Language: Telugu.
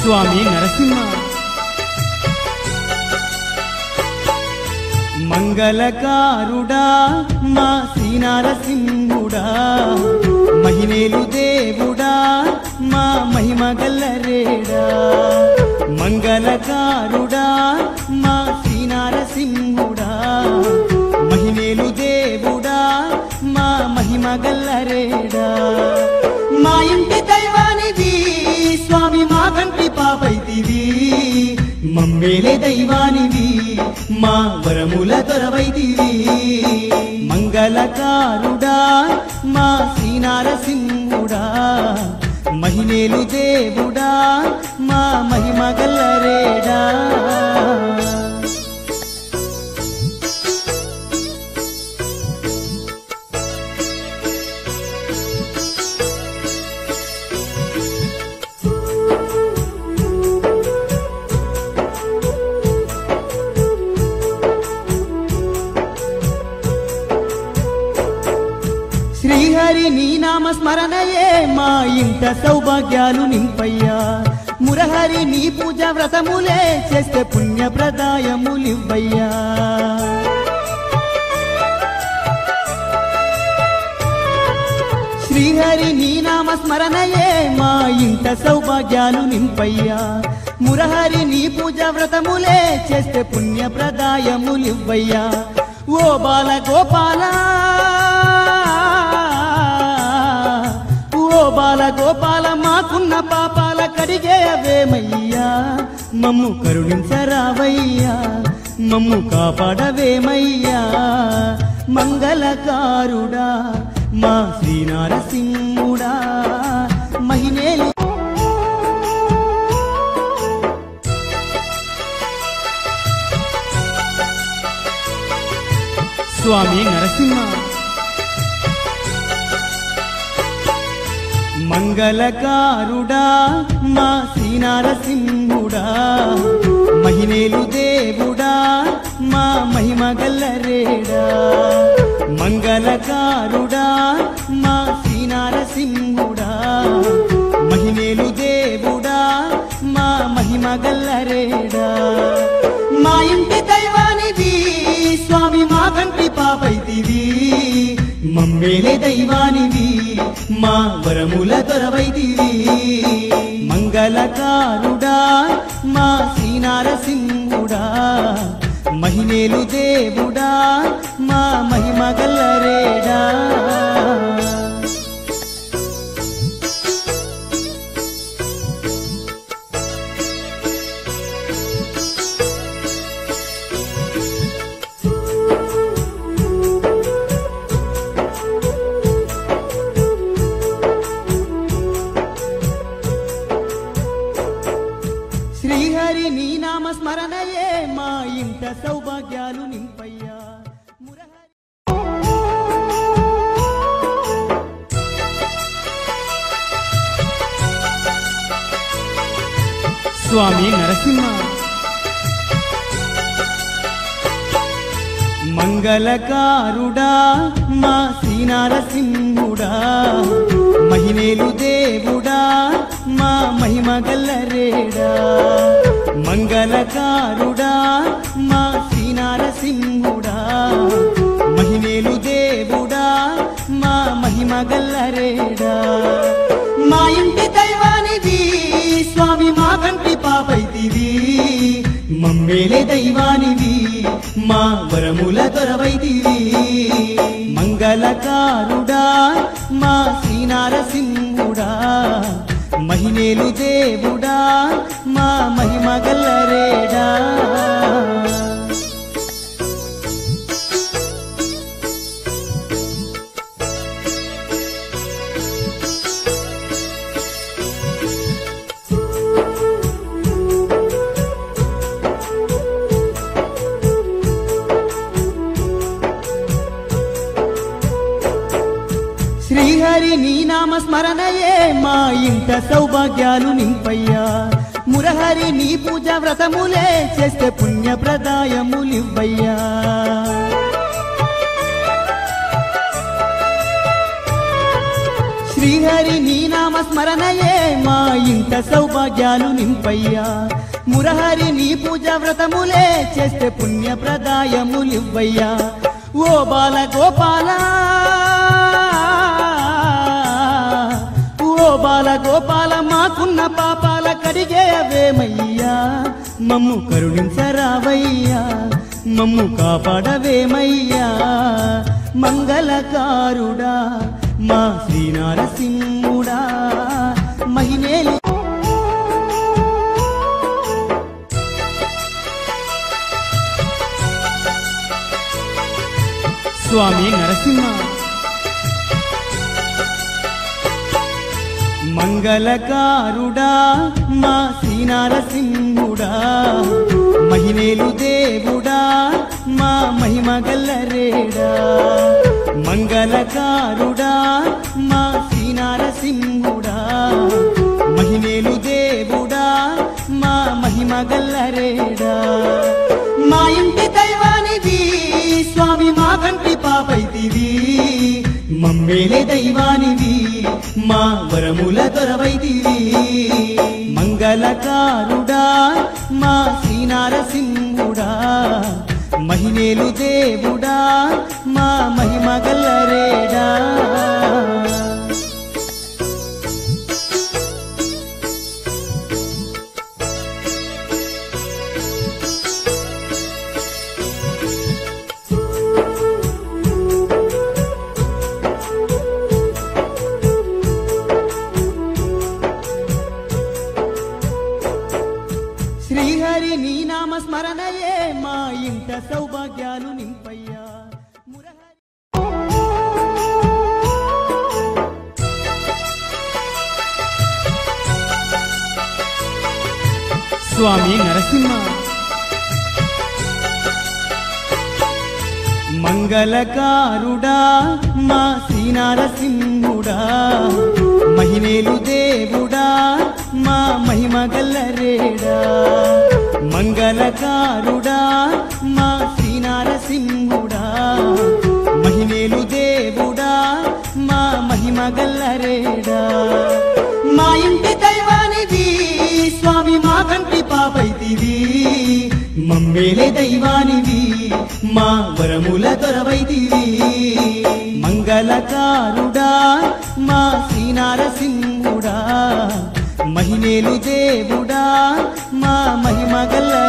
స్వామి నరసింహ మంగళకారుడా మా శ్రీనారసింహుడా మహిమేలు దేవుడా మా మహిమ గల్లరేడా మంగళకారుడా మా శ్రీనారసింహుడా మహిమేలు దేవుడా మా మహిమ గల్లరేడా మా ఇంటి దైవానివి స్వామి మా కంటి పాపైతివి మమ్మేలే దైవానివి మా వరముల దొరవైతివి మంగళకారుడా మా శ్రీనారసింహుడా మహిమేలు దేవుడా మా మహిమ గల్లరేడా శ్రీహరి నీ నామ స్మరణయే మా ఇంట సౌభాగ్యాలు నింపయ్యా మురహరి నీ పూజ వ్రతములే చేస్తే పుణ్య ప్రదాయములివ్వయ్యా శ్రీహరి నీ నామ స్మరణయే మా ఇంట సౌభాగ్యాలు నింపయ్యా మురహరి నీ పూజ వ్రతములే చేస్తే పుణ్య ప్రదాయములివ్వయ్యా ఓ బాల గోపాల ఓ బాల గోపాల మాకున్న పాపాల కడిగేయవేమయ్యా మమ్ము కరుణించరావయ్యా మమ్ము కాపాడవేమయ్యా మంగళకారుడా మా శ్రీనారసింహుడా మహిమేలు స్వామి నరసింహ మంగళకారుడా మా శ్రీనారసింహుడా మహిమేలు దేవుడా మా మహిమ గల్లరేడా మంగళకారుడా మా శ్రీనారసింహుడా మహిమేలు దేవుడా మా మహిమ గల్లరేడా మా ఇంటి దైవానివి స్వామి మా కంటి పాపైతివి మమ్మేలే దైవానివి మా వరముల దొరవైతివి మంగళకారుడా మా శ్రీనారసింహుడా మహిమేలు దేవుడా మా మహిమ గల్లరేడా శ్రీహరి నీ నామ స్మరణయే మా ఇంట సౌభాగ్యాలు నింపయ్యా మురహరి స్వామి నరసింహ మంగళకారుడా మా శ్రీనారసింహుడా మహిమేలు దేవుడా మా మహిమ గల్లరేడా మంగళకారుడా మా శ్రీనారసింహుడా మహిమేలు దేవుడా మా మహిమ గల్లరేడా మా ఇంటి దైవానివి స్వామి మా కంటి పాపైతివి మమ్మేలే దైవానివి మా వరముల దొరవైతివి మంగళకారుడా మా శ్రీనారసింహుడా మహిమేలు దేవుడా మా మహిమ గల్లరేడా శ్రీహరి నీ నామ స్మరణయే మా ఇంట సౌభాగ్యాలు నింపయ్యా మురహరి నీ పూజ వ్రతములే చేస్తే పుణ్య ప్రదాయములివ్వయ్యా శ్రీహరి నీ నామ స్మరణయే మా ఇంట సౌభాగ్యాలు నింపయ్యా మురహరి నీ పూజ వ్రతములే చేస్తే పుణ్య ప్రదాయములివ్వయ్యా ఓ బాల గోపాల ఓ బాల గోపాల మాకున్న పాపాల కడిగేయవేమయ్యా మమ్ము కరుణించరావయ్యా మమ్ము కాపాడవేమయ్యా మంగళకారుడా మా శ్రీనారసింహుడా మహిమేలు స్వామి నరసింహ మంగళకారుడా మా శ్రీనారసింహుడా మహిమేలు దేవుడా మా మహిమ గల్లరేడా మంగళకారుడా మా శ్రీనారసింహుడా మహిమేలు దేవుడా మా మహిమ గల్లరేడా మా ఇంటి దైవానిది స్వామి మా కంటి పాపైతివి మమ్మేలే దైవానివి మా వరముల దొరవైతివి మంగళకారుడా మా శ్రీనారసింహుడా మహిమేలు దేవుడా మా మహిమ గల్లరేడా శ్రీహరి నీ నామ స్మరణయే మా ఇంట సౌభాగ్యాలు నింపయ్యా మురహరి స్వామి నరసింహ మంగళకారుడా మా శ్రీనారసింహుడా మహిమేలు దేవుడా మా మహిమ గల్లరేడా మంగళకారుడా మా శ్రీనారసింహుడా మహిమేలు దేవుడా మా మహిమ గల్లరేడా మా ఇంటి దైవానిది స్వామి మా కంటి పాపైతివి మమ్మేలే దైవానివి మా వరముల దొరవైతివి మంగళకారుడా మా శ్రీనారసింహుడా మహిమేలు దేవుడా మా మహిమ గల్ల